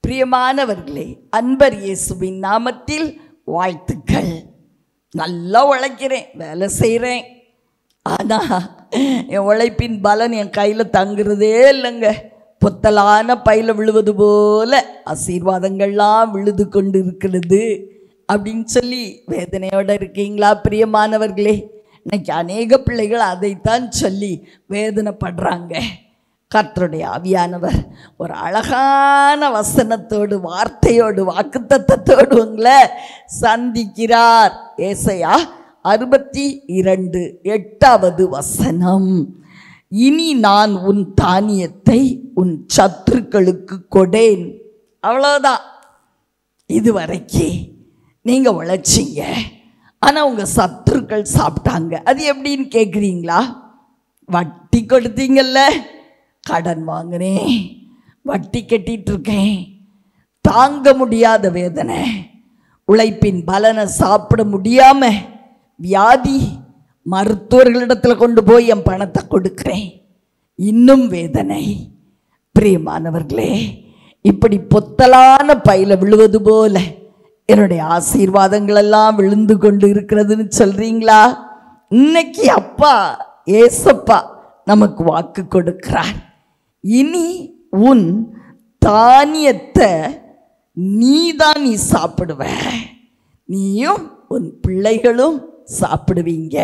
பிரியமானவர்களே அன்பர் இயேசுவின் நாமத்தில் வாழ்த்துக்கள் நல்லா உழைக்கிறேன் வேலை செய்கிறேன் ஆனால் என் உழைப்பின் பலன் என் கையில் தங்குறதே இல்லைங்க புத்தலான பையில விழுவது போல ஆசீர்வாதங்கள்லாம் விழுது கொண்டு இருக்கிறது அப்படின்னு சொல்லி வேதனையோட இருக்கீங்களா பிரியமானவர்களே இன்னைக்கு அநேக பிள்ளைகள் அதைத்தான் சொல்லி வேதனைப்படுறாங்க கர்த்தருடைய ஆவியானவர் ஒரு அழகான வசனத்தோடு வார்த்தையோடு வாக்குத்தத்தத்தோடு உங்களை சந்திக்கிறார் ஏசையா அறுபத்தி இரண்டு எட்டாவது வசனம் இனி நான் உன் தானியத்தை உன் சத்துருக்களுக்கு கொடேன் அவ்வளோதான் இதுவரைக்கு நீங்கள் உழைச்சிங்க ஆனால் உங்கள் சத்துருக்கள் சாப்பிட்டாங்க அது எப்படின்னு கேட்குறீங்களா வட்டி கொடுத்தீங்கல்ல கடன் வாங்கினேன் வட்டி கட்டிட்டு இருக்கேன் தாங்க முடியாத வேதனை உழைப்பின் பலனை சாப்பிட முடியாம வியாதி மருத்துவர்களிடத்தில் கொண்டு போய் என் பணத்தை கொடுக்கிறேன் இன்னும் வேதனை பிரியமானவர்களே இப்படி பொத்தலான பையில விழுவது போல என்னுடைய ஆசீர்வாதங்கள் எல்லாம் விழுந்து கொண்டு இருக்கிறதுன்னு சொல்றீங்களா இன்னைக்கு அப்பா ஏசப்பா நமக்கு வாக்கு கொடுக்கிறார் இனி உன் தானியத்தை நீதான் நீ சாப்பிடுவ நீயும் உன் பிள்ளைகளும் சாப்பிடுவீங்க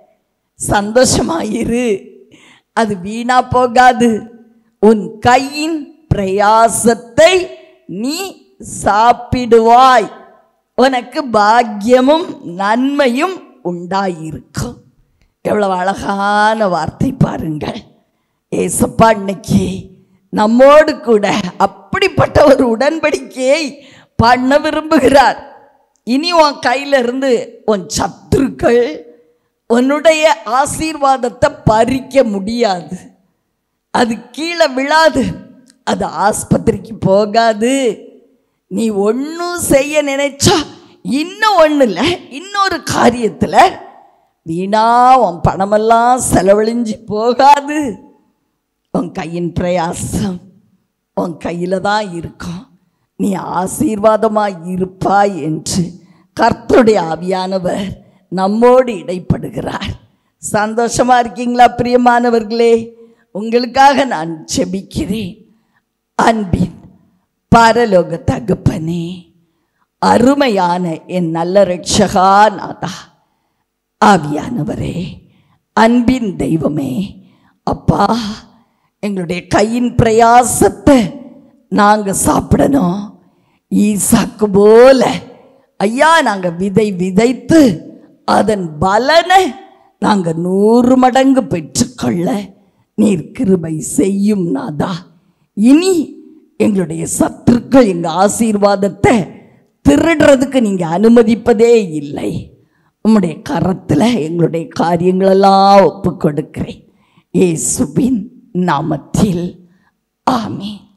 சந்தோஷமாயிரு அது வீணா போகாது உன் கையின் பிரயாசத்தை நீ சாப்பிடுவாய் உனக்கு பாக்கியமும் நன்மையும் உண்டாயிருக்கும் எவ்வளவு அழகான வார்த்தை பாருங்கள் ஏசப்பா இன்னைக்கு நம்மோடு கூட அப்படிப்பட்ட ஒரு உடன்படிக்கையை பண்ண விரும்புகிறார் இனி உன் கையில இருந்து உன் சத்துருக்கள் உன்னுடைய ஆசீர்வாதத்தை பறிக்க முடியாது அது கீழே விழாது அது ஆஸ்பத்திரிக்கு போகாது நீ ஒன்றும் செய்ய நினைச்சா இன்னும் ஒன்றும் இல்லை இன்னொரு காரியத்தில் வீணா உன் பணமெல்லாம் செலவழிஞ்சு போகாது உன் கையின் பிரயாசம் உன் கையில் தான் இருக்கும் நீ ஆசீர்வாதமாய் இருப்பாய் என்று கர்த்தருடைய ஆவியானவர் நம்மோடு இடைப்படுகிறார் சந்தோஷமா இருக்கீங்களா பிரியமானவர்களே உங்களுக்காக நான் செபிக்கிறேன் அன்பின் பரலோக தகப்பனே அருமையான என் நல்ல ரட்சகா நாதா ஆவியானவரே அன்பின் தெய்வமே அப்பா எங்களுடைய கையின் பிரயாசத்தை நாங்கள் சாப்பிடணும் ஈசாக்கு போல ஐயா நாங்கள் விதை விதைத்து அதன் பலனை நாங்கள் நூறு மடங்கு பெற்றுக்கொள்ள நீர் கிருபை செய்யும் நாதா இனி எங்களுடைய சத்துருக்கள் எங்கள் ஆசீர்வாதத்தை திருடுறதுக்கு நீங்கள் அனுமதிப்பதே இல்லை உம்முடைய கரத்தில் எங்களுடைய காரியங்களெல்லாம் ஒப்பு கொடுக்கிறேன் இயேசுவின் நாமத்தில் ஆமென்